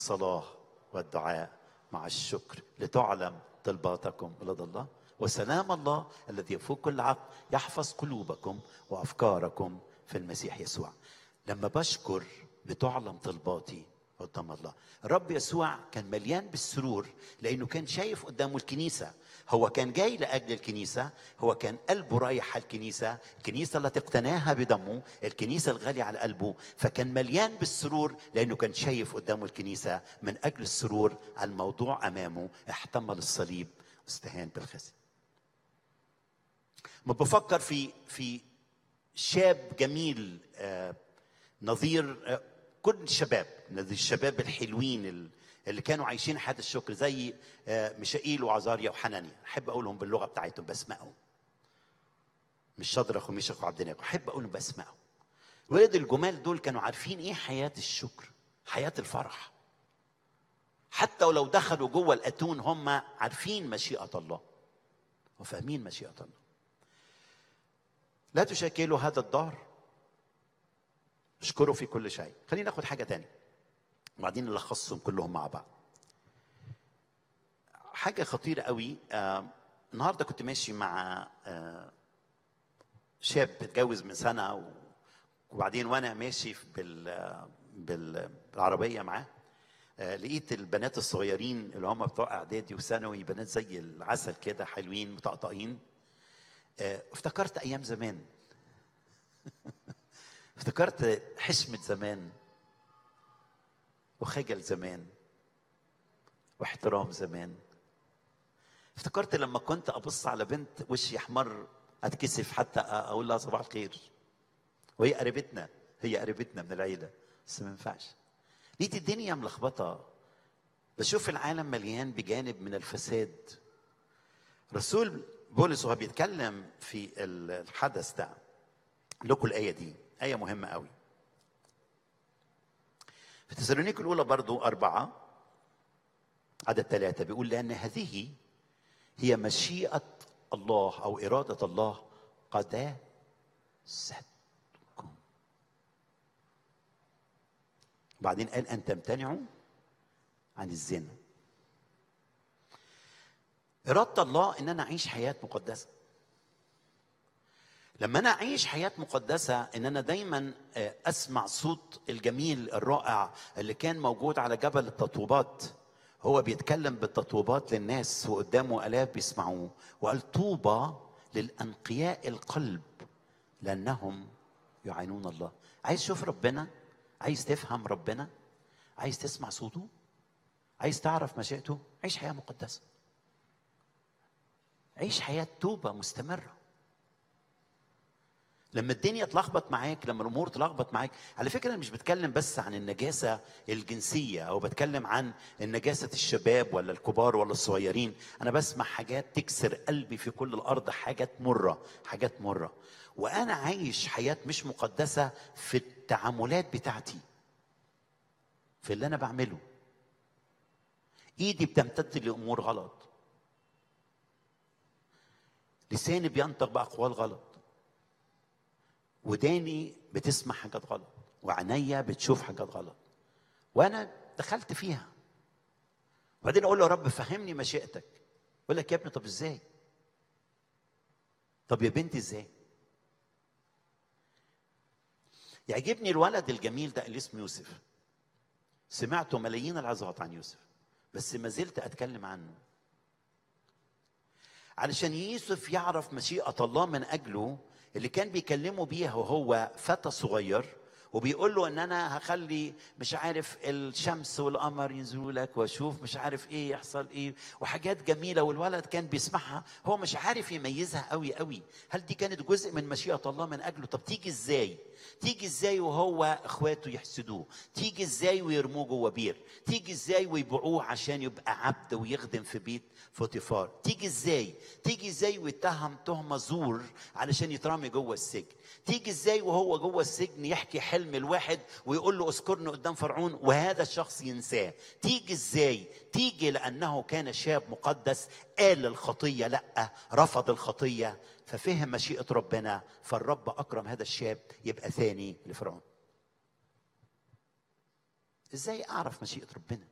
الصلاة والدعاء مع الشكر لتعلم طلباتكم لدى الله وسلام الله الذي يفوق كل عقل يحفظ قلوبكم وافكاركم في المسيح يسوع لما بشكر بتعلم طلباتي قدام الله الرب يسوع كان مليان بالسرور لانه كان شايف قدامه الكنيسه هو كان جاي لاجل الكنيسه هو كان قلبه رايح على الكنيسه الكنيسه التي اقتناها بدمه الكنيسه الغاليه على قلبه فكان مليان بالسرور لانه كان شايف قدامه الكنيسه من اجل السرور على الموضوع امامه احتمل الصليب واستهان بالخزي ما بفكر في في شاب جميل آه نظير آه كل الشباب نظير الشباب الحلوين اللي كانوا عايشين حياه الشكر زي آه ميشائيل وعزاريا وحنانيا احب اقولهم باللغه بتاعتهم بسمعهم مش شدرخ وميشخ وعبد الناجي احب اقولهم بسمعهم ولاد الجمال دول كانوا عارفين ايه حياه الشكر حياه الفرح حتى ولو دخلوا جوه الاتون هم عارفين مشيئه الله وفاهمين مشيئه الله لا تشاكلوا هذا الدهر اشكروا في كل شيء خلينا ناخد حاجه تانية وبعدين نلخصهم كلهم مع بعض حاجه خطيره قوي آه النهارده كنت ماشي مع آه شاب اتجوز من سنه و... وبعدين وانا ماشي بال... بالعربيه معاه آه لقيت البنات الصغيرين اللي هم بتوع اعدادي وثانوي بنات زي العسل كده حلوين مطقطقين افتكرت ايام زمان افتكرت حشمة زمان وخجل زمان واحترام زمان افتكرت لما كنت ابص على بنت وشي احمر اتكسف حتى اقول لها صباح الخير وهي قريبتنا هي قريبتنا من العيله بس ما ينفعش لقيت الدنيا ملخبطه بشوف العالم مليان بجانب من الفساد رسول بولس وهو بيتكلم في الحدث ده لكم الآية دي آية مهمة قوي في تسالونيك الأولى برضو أربعة عدد ثلاثة بيقول لأن هذه هي مشيئة الله أو إرادة الله قداستكم بعدين قال أن تمتنعوا عن الزنا إرادة الله إن أنا أعيش حياة مقدسة. لما أنا أعيش حياة مقدسة إن أنا دايما أسمع صوت الجميل الرائع اللي كان موجود على جبل التطوبات هو بيتكلم بالتطوبات للناس وقدامه آلاف بيسمعوه وقال طوبى للأنقياء القلب لأنهم يعينون الله. عايز تشوف ربنا؟ عايز تفهم ربنا؟ عايز تسمع صوته؟ عايز تعرف مشيئته؟ عيش حياة مقدسة. عيش حياة توبة مستمرة لما الدنيا تلخبط معاك لما الامور تلخبط معاك على فكره انا مش بتكلم بس عن النجاسه الجنسيه او بتكلم عن النجاسه الشباب ولا الكبار ولا الصغيرين انا بسمع حاجات تكسر قلبي في كل الارض حاجات مره حاجات مره وانا عايش حياه مش مقدسه في التعاملات بتاعتي في اللي انا بعمله ايدي بتمتد لامور غلط لساني بينطق باقوال غلط وداني بتسمع حاجات غلط وعينيا بتشوف حاجات غلط وانا دخلت فيها وبعدين اقول له يا رب فهمني مشيئتك يقول لك يا ابني طب ازاي طب يا بنتي ازاي يعجبني الولد الجميل ده اللي اسمه يوسف سمعته ملايين العظات عن يوسف بس ما زلت اتكلم عنه علشان يوسف يعرف مشيئة الله من أجله اللي كان بيكلمه بيها وهو فتى صغير وبيقول له ان انا هخلي مش عارف الشمس والقمر ينزلوا لك واشوف مش عارف ايه يحصل ايه وحاجات جميله والولد كان بيسمعها هو مش عارف يميزها قوي قوي هل دي كانت جزء من مشيئه الله من اجله طب تيجي ازاي تيجي ازاي وهو اخواته يحسدوه تيجي ازاي ويرموه جوه بير تيجي ازاي ويبيعوه عشان يبقى عبد ويخدم في بيت فوتيفار تيجي ازاي تيجي ازاي ويتهم تهمه زور علشان يترمي جوه السجن تيجي ازاي وهو جوه السجن يحكي حلم الواحد ويقول له اذكرني قدام فرعون وهذا الشخص ينساه تيجي ازاي تيجي لانه كان شاب مقدس قال الخطيه لا رفض الخطيه ففهم مشيئه ربنا فالرب اكرم هذا الشاب يبقى ثاني لفرعون ازاي اعرف مشيئه ربنا